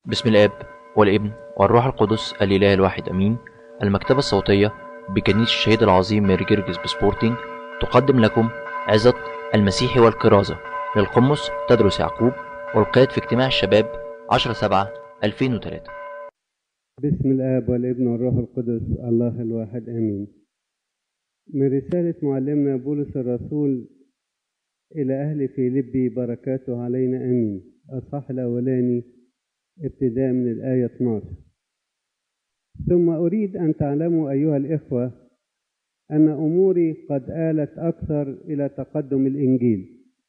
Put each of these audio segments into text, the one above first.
بسم الآب والابن والروح القدس الإله الواحد أمين المكتبة الصوتية بكنيسة الشهيد العظيم ميري جرجس بسبورتينج تقدم لكم عظة المسيح والكرازة للقمص تدرس يعقوب والقياد في اجتماع الشباب 10 7 2003 بسم الآب والابن والروح القدس الله الواحد آمين من رسالة معلمنا بولس الرسول إلى أهل فيلبي بركاته علينا آمين الصح الأولاني ابتداء من الآية 12 ثم أريد أن تعلموا أيها الإخوة أن أموري قد آلت أكثر إلى تقدم الإنجيل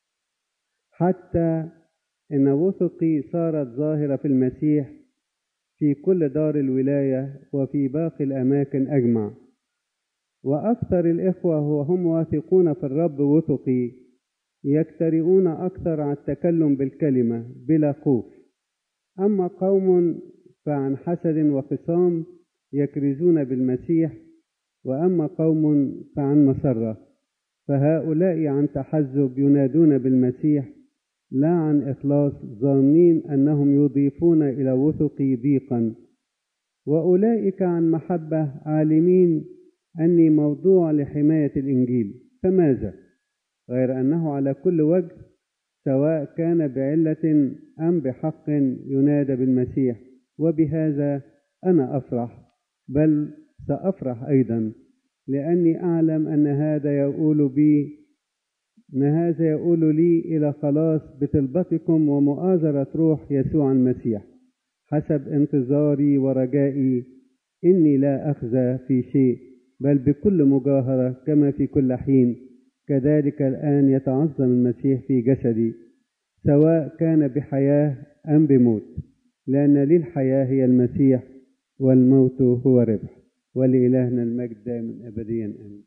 حتى إن وثقي صارت ظاهرة في المسيح في كل دار الولاية وفي باقي الأماكن أجمع وأكثر الإخوة وهم واثقون في الرب وثقي يجترئون أكثر على التكلم بالكلمة بلا خوف أما قوم فعن حسد وخصام يكرزون بالمسيح وأما قوم فعن مسرة فهؤلاء عن تحزب ينادون بالمسيح لا عن إخلاص ظانين أنهم يضيفون إلى وثقي ضيقا وأولئك عن محبة عالمين أني موضوع لحماية الإنجيل فماذا غير أنه على كل وجه سواء كان بعلة أم بحق ينادى بالمسيح وبهذا أنا أفرح بل سأفرح أيضا لأني أعلم أن هذا يقول بي أن هذا يقول لي إلى خلاص بطلبتكم ومؤازرة روح يسوع المسيح حسب انتظاري ورجائي إني لا أخزى في شيء بل بكل مجاهرة كما في كل حين كذلك الآن يتعظم المسيح في جسدي سواء كان بحياة أم بموت لأن لي الحياة هي المسيح والموت هو ربح ولإلهنا المجد دائما أبديا آمين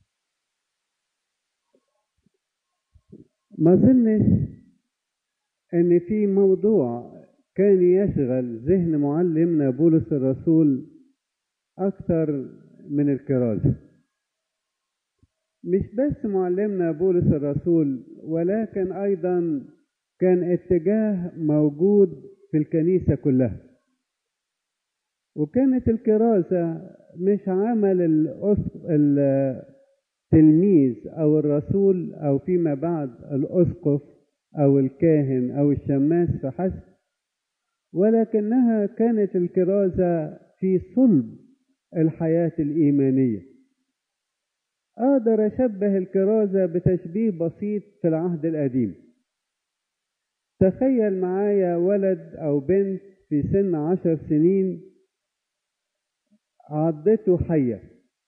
ما ظنش ان في موضوع كان يشغل ذهن معلمنا بولس الرسول اكثر من الكرازه مش بس معلمنا بولس الرسول ولكن ايضا كان اتجاه موجود في الكنيسه كلها وكانت الكرازه مش عمل التلميذ او الرسول او فيما بعد الاسقف او الكاهن او الشماس فحسب ولكنها كانت الكرازه في صلب الحياه الايمانيه اقدر اشبه الكرازه بتشبيه بسيط في العهد القديم تخيل معايا ولد او بنت في سن عشر سنين عضته حيه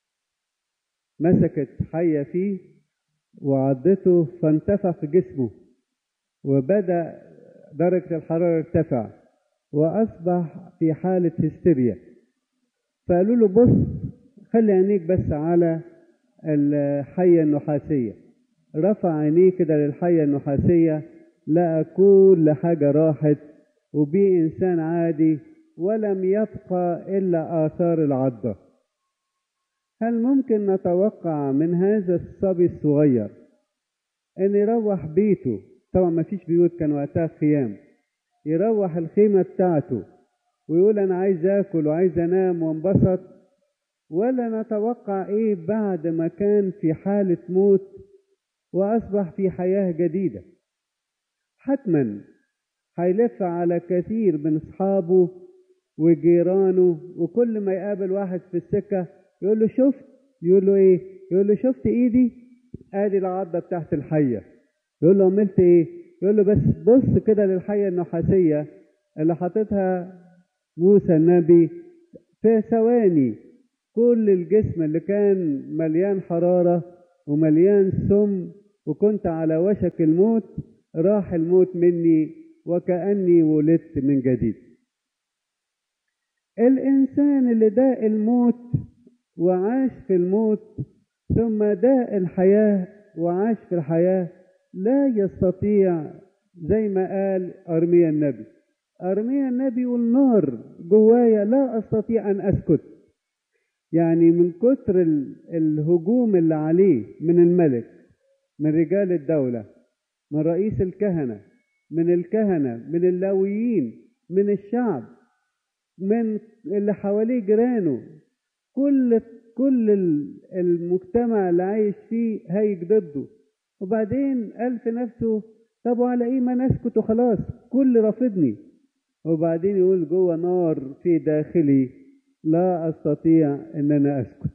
مسكت حية فيه وعضته فانتفخ جسمه وبدأ درجة الحرارة ارتفع وأصبح في حالة هستيريا فقالوا له بص خلي عينيك بس على الحية النحاسية رفع عينيه كده للحية النحاسية لقى كل حاجة راحت وبيه إنسان عادي ولم يبقى إلا آثار العضة هل ممكن نتوقع من هذا الصبي الصغير ان يروح بيته طبعا ما فيش بيوت كان وقتها خيام يروح الخيمة بتاعته ويقول انا عايز اكل وعايز انام وانبسط ولا نتوقع ايه بعد ما كان في حالة موت واصبح في حياة جديدة حتما هيلف على كثير من اصحابه وجيرانه وكل ما يقابل واحد في السكه يقول له شفت يقول له ايه يقول له شفت ايدي ادي العضه بتاعت الحيه يقول له عملت ايه يقول له بس بص كده للحيه النحاسيه اللي حاططها موسى النبي في ثواني كل الجسم اللي كان مليان حراره ومليان سم وكنت على وشك الموت راح الموت مني وكاني ولدت من جديد الانسان اللي داق الموت وعاش في الموت ثم داء الحياة وعاش في الحياة لا يستطيع زي ما قال أرميا النبي أرميا النبي والنار جوايا لا أستطيع أن أسكت يعني من كتر الهجوم اللي عليه من الملك من رجال الدولة من رئيس الكهنة من الكهنة من اللاويين من الشعب من اللي حواليه جيرانه كل كل المجتمع اللي عايش فيه هيج ضده وبعدين قال في نفسه طب وعلى ايه ما نسكت وخلاص كل رافضني وبعدين يقول جوه نار في داخلي لا استطيع ان انا اسكت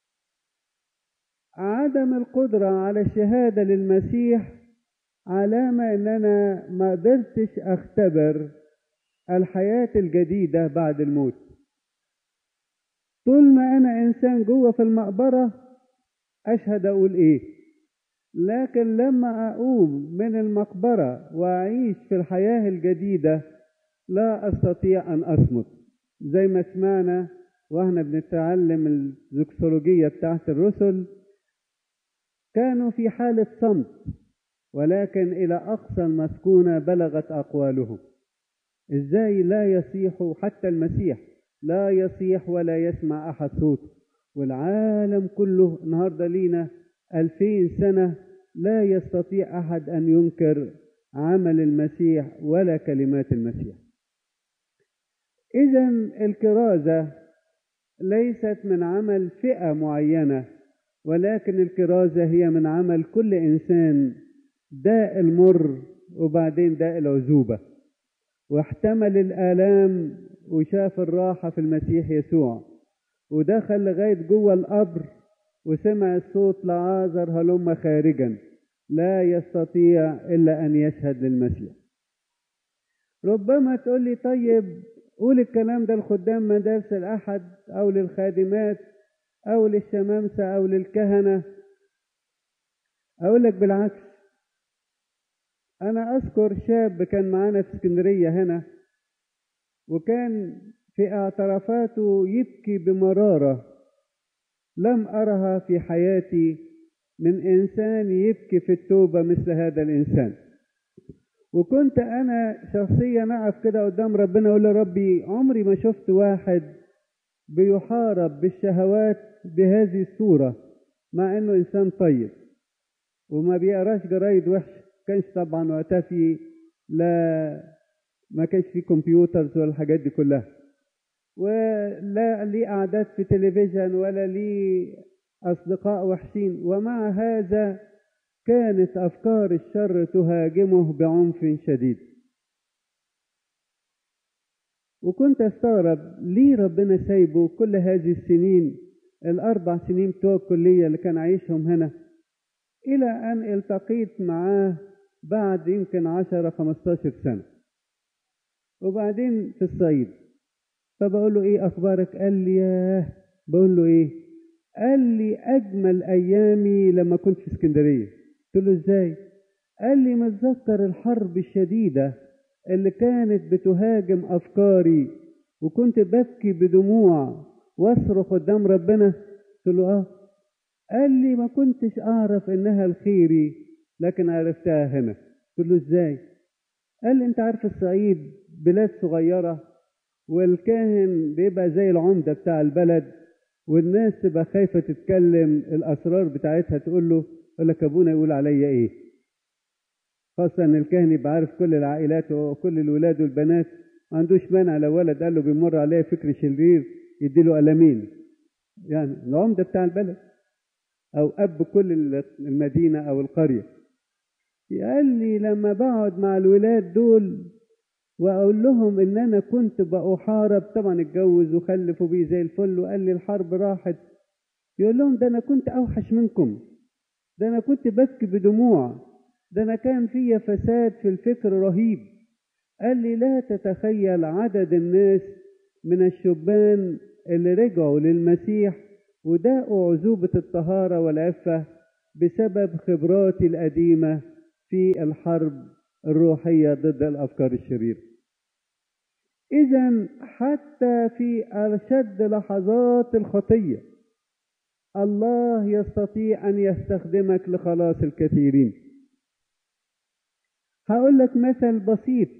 عدم القدرة على الشهادة للمسيح علامة ان انا ما قدرتش اختبر الحياة الجديدة بعد الموت طول ما انا انسان جوه في المقبرة اشهد اقول ايه لكن لما اقوم من المقبرة واعيش في الحياة الجديدة لا استطيع ان اصمت زي ما سمعنا واحنا بنتعلم الزكسولوجية بتاعت الرسل كانوا في حالة صمت ولكن إلى أقصى المسكونة بلغت أقوالهم إزاي لا يصيح حتى المسيح لا يصيح ولا يسمع أحد صوته والعالم كله النهاردة لينا ألفين سنة لا يستطيع أحد أن ينكر عمل المسيح ولا كلمات المسيح إذا الكرازة ليست من عمل فئة معينة ولكن الكرازة هي من عمل كل إنسان داء المر وبعدين داء العزوبة واحتمل الآلام وشاف الراحة في المسيح يسوع ودخل لغاية جوه القبر وسمع الصوت لعازر هلم خارجا لا يستطيع إلا أن يشهد للمسيح ربما تقول لي طيب قول الكلام ده لخدام مدارس الأحد أو للخادمات أو للشمامسة أو للكهنة أقول لك بالعكس أنا أذكر شاب كان معانا في اسكندرية هنا وكان في اعترافاته يبكي بمرارة لم أرها في حياتي من إنسان يبكي في التوبة مثل هذا الإنسان وكنت أنا شخصيا أقف كده قدام ربنا أقول له ربي عمري ما شفت واحد بيحارب بالشهوات بهذه الصورة مع إنه إنسان طيب وما بيقراش جرايد وحشة كانش طبعا وقتها في لا ما كانش في كمبيوترز ولا الحاجات دي كلها ولا ليه قعدات في تلفزيون ولا ليه أصدقاء وحشين ومع هذا كانت أفكار الشر تهاجمه بعنف شديد وكنت استغرب ليه ربنا سايبه كل هذه السنين الأربع سنين بتوع الكلية اللي كان عايشهم هنا إلى أن التقيت معاه بعد يمكن عشرة خمستاشر سنة وبعدين في الصعيد فبقول له إيه أخبارك قال لي ياه بقول له إيه قال لي أجمل أيامي لما كنت في اسكندرية قلت له إزاي قال لي متذكر الحرب الشديدة اللي كانت بتهاجم أفكاري وكنت ببكي بدموع واصرخ قدام ربنا قلت له اه قال لي ما كنتش اعرف انها الخيري لكن عرفتها هنا قلت له ازاي قال لي انت عارف الصعيد بلاد صغيرة والكاهن بيبقى زي العمدة بتاع البلد والناس تبقى خايفة تتكلم الأسرار بتاعتها تقول له يقول لك أبونا يقول عليا إيه خاصة إن الكاهن يبقى عارف كل العائلات وكل الولاد والبنات ما عندوش مانع لو ولد قال له بيمر عليه فكر شرير يديله قلمين يعني العمدة بتاع البلد أو أب كل المدينة أو القرية قال لي لما بقعد مع الولاد دول وأقول لهم إن أنا كنت بأحارب طبعا اتجوز وخلف وبيه زي الفل وقال لي الحرب راحت يقول لهم ده أنا كنت أوحش منكم ده أنا كنت ببكي بدموع ده أنا كان فيا فساد في الفكر رهيب قال لي لا تتخيل عدد الناس من الشبان اللي رجعوا للمسيح وداقوا عذوبة الطهارة والعفة بسبب خبراتي القديمة في الحرب الروحية ضد الأفكار الشريرة. إذا حتى في أشد لحظات الخطية الله يستطيع أن يستخدمك لخلاص الكثيرين. هقول لك مثل بسيط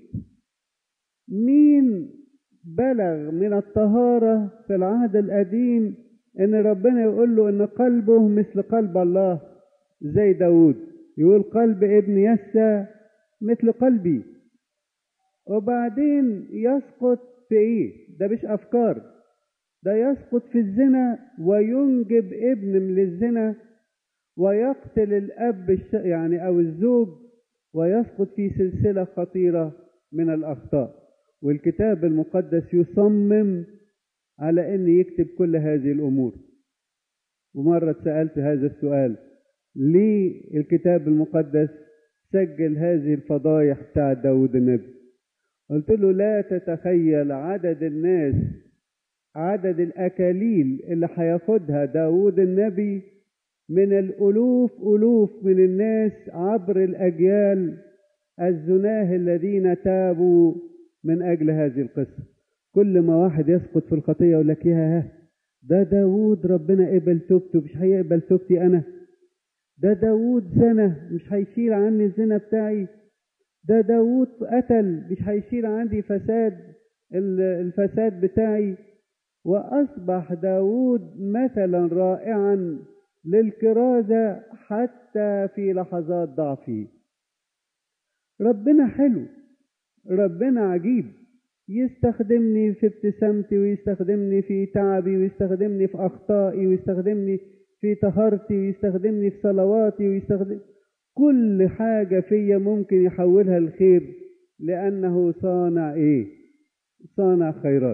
مين بلغ من الطهارة في العهد القديم ان ربنا يقول له ان قلبه مثل قلب الله زي داود يقول قلب ابن يسى مثل قلبي وبعدين يسقط في ايه ده مش افكار ده يسقط في الزنا وينجب ابن من الزنا ويقتل الاب الش... يعني او الزوج ويسقط في سلسله خطيره من الاخطاء والكتاب المقدس يصمم على ان يكتب كل هذه الامور ومره سالت هذا السؤال ليه الكتاب المقدس سجل هذه الفضايح بتاع داود النبي قلت له لا تتخيل عدد الناس عدد الأكاليل اللي هياخدها داود النبي من الألوف ألوف من الناس عبر الأجيال الزناه الذين تابوا من أجل هذه القصة كل ما واحد يسقط في الخطية يقول لك يا ده داود ربنا قبل توبته مش هيقبل توبتي أنا ده داود زنى مش هيشيل عني الزنا بتاعي ده داود قتل مش هيشيل عندي فساد الفساد بتاعي وأصبح داود مثلا رائعا للكرازة حتى في لحظات ضعفي ربنا حلو ربنا عجيب يستخدمني في ابتسامتي ويستخدمني في تعبي ويستخدمني في أخطائي ويستخدمني في طهارتي ويستخدمني في صلواتي ويستخدم كل حاجة فيا ممكن يحولها لخير لأنه صانع إيه؟ صانع خيرات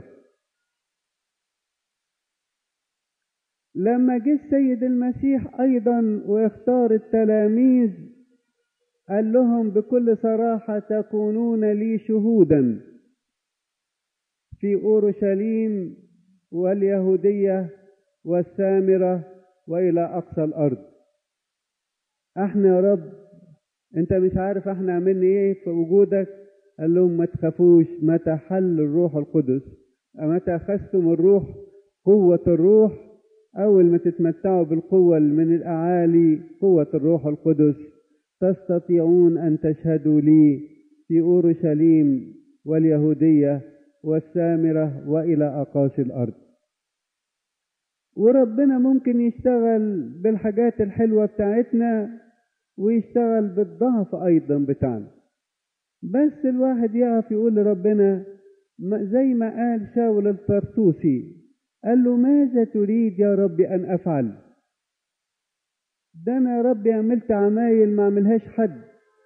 لما جه السيد المسيح أيضا واختار التلاميذ قال لهم بكل صراحة تكونون لي شهودا في أورشليم واليهودية والسامرة وإلى أقصى الأرض احنا يا رب انت مش عارف احنا عملنا ايه في وجودك قال لهم ما تخافوش متى حل الروح القدس متى اخذتم الروح قوة الروح أول ما تتمتعوا بالقوة من الأعالي قوة الروح القدس تستطيعون أن تشهدوا لي في أورشليم واليهودية والسامرة وإلى أقاصي الأرض وربنا ممكن يشتغل بالحاجات الحلوة بتاعتنا ويشتغل بالضعف أيضا بتاعنا بس الواحد يقف يقول لربنا زي ما قال شاول الطرطوسي قال له ماذا تريد يا رب أن أفعل ده أنا يا رب عملت عمايل ما عملهاش حد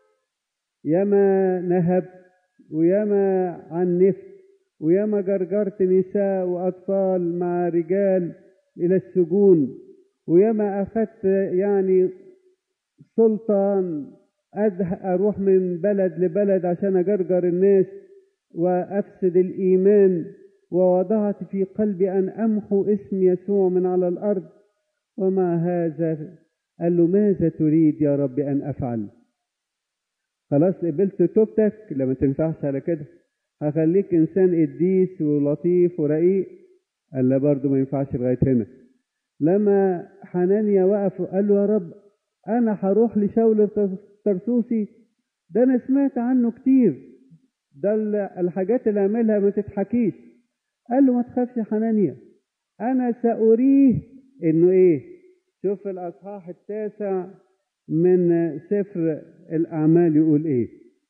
ياما نهبت وياما عنفت وياما جرجرت نساء وأطفال مع رجال إلى السجون وياما أخذت يعني سلطان أروح من بلد لبلد عشان أجرجر الناس وأفسد الإيمان ووضعت في قلبي أن أمحو اسم يسوع من على الأرض ومع هذا قال له ماذا تريد يا رب أن أفعل خلاص قبلت توبتك لما تنفعش على كده هخليك إنسان قديس ولطيف ورقيق قال له برضه ما ينفعش لغاية هنا لما حنانيا وقف قال له يا رب أنا هروح لشاول الطرسوسي ده أنا سمعت عنه كتير ده الحاجات اللي عملها ما تتحكيش قال له ما تخافش يا حنانيا أنا سأريه إنه إيه شوف الأصحاح التاسع من سفر الأعمال يقول إيه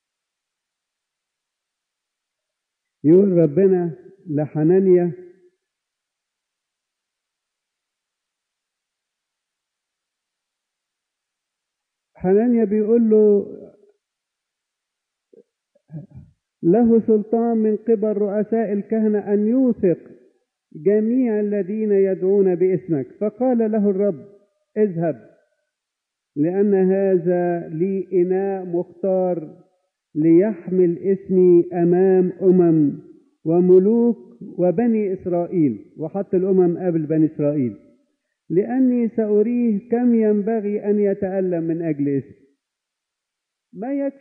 يقول ربنا لحنانيا حنانيا بيقول له له سلطان من قبل رؤساء الكهنة أن يوثق جميع الذين يدعون باسمك فقال له الرب اذهب لأن هذا لي إناء مختار ليحمل اسمي أمام أمم وملوك وبني إسرائيل وحط الأمم قبل بني إسرائيل لأني سأريه كم ينبغي أن يتألم من أجل اسمي ما يكفي